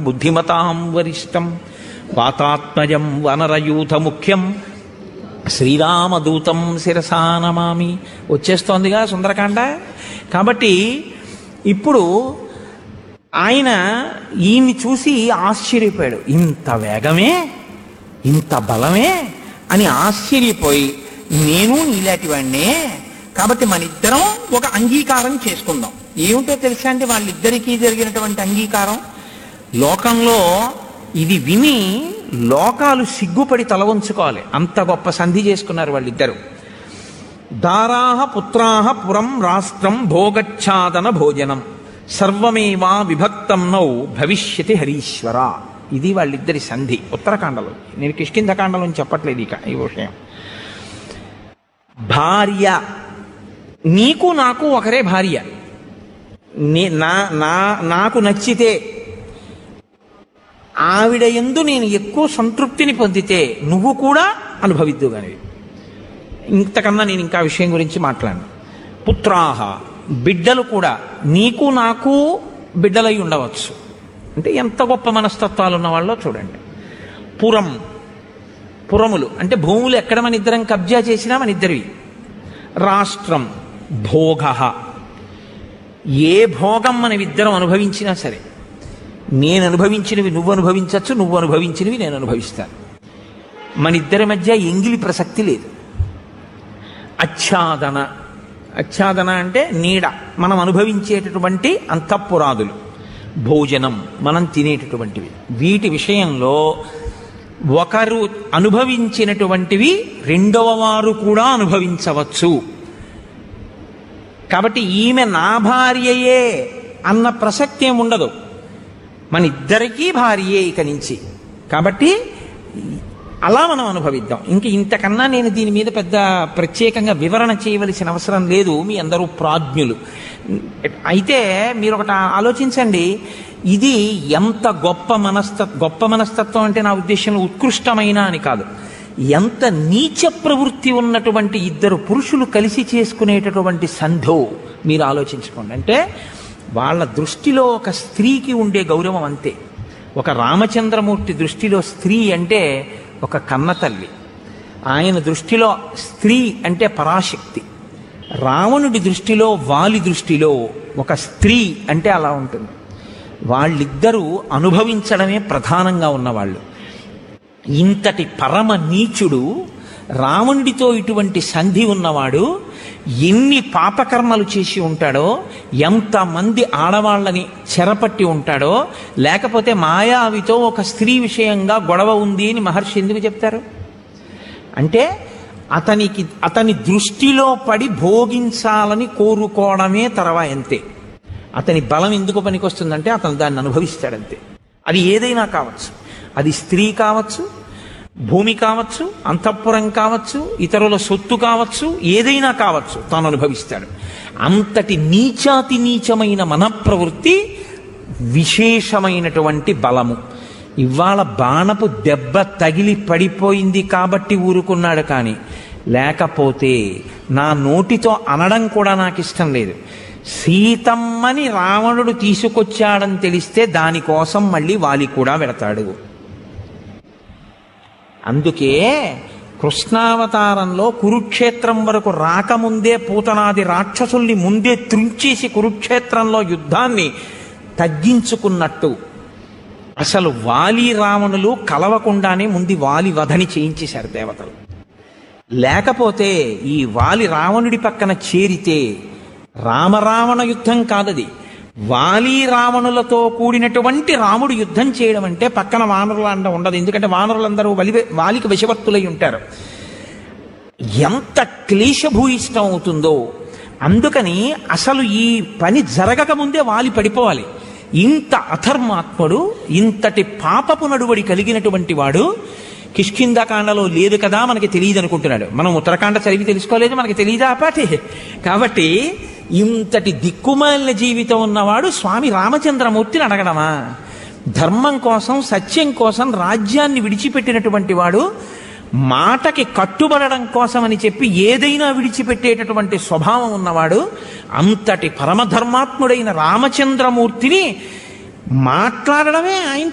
బుద్ధిమతాం వరిష్టం వాతాత్మజం వనరయూథ ముఖ్యం శ్రీరామదూతం శిరసా నమామి వచ్చేస్తోందిగా సుందరకాండ కాబట్టి ఇప్పుడు ఆయన ఈయన్ని చూసి ఆశ్చర్యపోయాడు ఇంత వేగమే ఇంత బలమే అని ఆశ్చర్యపోయి నేను నీలాంటి వాడినే కాబట్టి మన ఇద్దరం ఒక అంగీకారం చేసుకుందాం ఏమిటో తెలుసా అంటే వాళ్ళిద్దరికీ జరిగినటువంటి అంగీకారం లోకంలో ఇది విని లోకాలు సిగ్గుపడి తల వంచుకోవాలి అంత గొప్ప సంధి చేసుకున్నారు వాళ్ళిద్దరు దారాహ పుత్రాహ పురం రాష్ట్రం భోగచ్ఛాదన భోజనం సర్వమేవా విభక్తం నౌ భవిష్యతి హరీశ్వర ఇది వాళ్ళిద్దరి సంధి ఉత్తరాఖండలో నేను కిష్కింధకాండలో చెప్పట్లేదు ఇక ఈ విషయం భార్య నీకు నాకు ఒకరే భార్య నే నా నా నాకు నచ్చితే ఆవిడ ఎందు నేను ఎక్కువ సంతృప్తిని పొందితే నువ్వు కూడా అనుభవిద్దు కానివి ఇంతకన్నా నేను ఇంకా విషయం గురించి మాట్లాడను పుత్రాహ బిడ్డలు కూడా నీకు నాకు బిడ్డలై ఉండవచ్చు అంటే ఎంత గొప్ప మనస్తత్వాలు ఉన్న వాళ్ళో చూడండి పురం పురములు అంటే భూములు ఎక్కడ మన ఇద్దరం కబ్జా చేసినా మన ఇద్దరివి రాష్ట్రం భోగ ఏ భోగం మనం ఇద్దరం అనుభవించినా సరే నేను అనుభవించినవి నువ్వు అనుభవించవచ్చు నువ్వు అనుభవించినవి నేను అనుభవిస్తాను మన ఇద్దరి మధ్య ఎంగిలి ప్రసక్తి లేదు అచ్ఛాదన అచ్ఛాదన అంటే నీడ మనం అనుభవించేటటువంటి అంతఃపురాదులు భోజనం మనం తినేటటువంటివి వీటి విషయంలో ఒకరు అనుభవించినటువంటివి రెండవ వారు కూడా అనుభవించవచ్చు కాబట్టి ఈమె నా భార్యయే అన్న ప్రసక్తి ఏమి ఉండదు మన ఇద్దరికీ భార్యే ఇక నుంచి కాబట్టి అలా మనం అనుభవిద్దాం ఇంక ఇంతకన్నా నేను దీని మీద పెద్ద ప్రత్యేకంగా వివరణ చేయవలసిన అవసరం లేదు మీ అందరూ ప్రాజ్ఞులు అయితే మీరు ఒకటి ఆలోచించండి ఇది ఎంత గొప్ప మనస్త గొప్ప మనస్తత్వం అంటే నా ఉద్దేశంలో ఉత్కృష్టమైన అని కాదు ఎంత నీచ ప్రవృత్తి ఉన్నటువంటి ఇద్దరు పురుషులు కలిసి చేసుకునేటటువంటి సంధో మీరు ఆలోచించుకోండి అంటే వాళ్ళ దృష్టిలో ఒక స్త్రీకి ఉండే గౌరవం అంతే ఒక రామచంద్రమూర్తి దృష్టిలో స్త్రీ అంటే ఒక కన్నతల్లి ఆయన దృష్టిలో స్త్రీ అంటే పరాశక్తి రావణుడి దృష్టిలో వాలి దృష్టిలో ఒక స్త్రీ అంటే అలా ఉంటుంది వాళ్ళిద్దరూ అనుభవించడమే ప్రధానంగా ఉన్నవాళ్ళు ఇంతటి పరమ నీచుడు రావణుడితో ఇటువంటి సంధి ఉన్నవాడు ఎన్ని పాపకర్మలు చేసి ఉంటాడో ఎంతమంది ఆడవాళ్ళని చెరపట్టి ఉంటాడో లేకపోతే మాయావితో ఒక స్త్రీ విషయంగా గొడవ ఉంది అని మహర్షి ఎందుకు చెప్తారు అంటే అతనికి అతని దృష్టిలో పడి భోగించాలని కోరుకోవడమే తర్వా అంతే అతని బలం ఎందుకు పనికొస్తుందంటే అతను దాన్ని అనుభవిస్తాడంతే అది ఏదైనా కావచ్చు అది స్త్రీ కావచ్చు భూమి కావచ్చు అంతఃపురం కావచ్చు ఇతరుల సొత్తు కావచ్చు ఏదైనా కావచ్చు తాను అనుభవిస్తాడు అంతటి నీచాతి నీచమైన మనప్రవృత్తి విశేషమైనటువంటి బలము ఇవాళ బాణపు దెబ్బ తగిలి పడిపోయింది కాబట్టి ఊరుకున్నాడు కానీ లేకపోతే నా నోటితో అనడం కూడా నాకు ఇష్టం లేదు సీతమ్మని రావణుడు తీసుకొచ్చాడని తెలిస్తే దానికోసం మళ్ళీ వాలి కూడా వెడతాడు అందుకే కృష్ణావతారంలో కురుక్షేత్రం వరకు రాకముందే పూతనాది రాక్షసుల్ని ముందే త్రుంచేసి కురుక్షేత్రంలో యుద్ధాన్ని తగ్గించుకున్నట్టు అసలు వాలి రావణులు కలవకుండానే ముందు వాలి వధని చేయించేశారు దేవతలు లేకపోతే ఈ వాలి రావణుడి పక్కన చేరితే రామరావణ యుద్ధం కాదది వాలి రావణులతో కూడినటువంటి రాముడు యుద్ధం చేయడం అంటే పక్కన వానరుల అండ ఉండదు ఎందుకంటే వానరులందరూ వలి వాలికి వశవర్తులై ఉంటారు ఎంత క్లేశభూయిష్టం అవుతుందో అందుకని అసలు ఈ పని జరగక ముందే వాలి పడిపోవాలి ఇంత అధర్మాత్ముడు ఇంతటి పాపపు నడువడి కలిగినటువంటి వాడు కిష్కిందకాండలో లేదు కదా మనకి తెలియదు అనుకుంటున్నాడు మనం ఉత్తరాఖండ చదివి తెలుసుకోలేదు మనకి తెలియదా పాటి కాబట్టి ఇంతటి దిక్కుమాలిన జీవితం ఉన్నవాడు స్వామి రామచంద్రమూర్తిని అడగడమా ధర్మం కోసం సత్యం కోసం రాజ్యాన్ని విడిచిపెట్టినటువంటి వాడు మాటకి కట్టుబడడం కోసమని చెప్పి ఏదైనా విడిచిపెట్టేటటువంటి స్వభావం ఉన్నవాడు అంతటి పరమధర్మాత్ముడైన రామచంద్రమూర్తిని మాట్లాడడమే ఆయన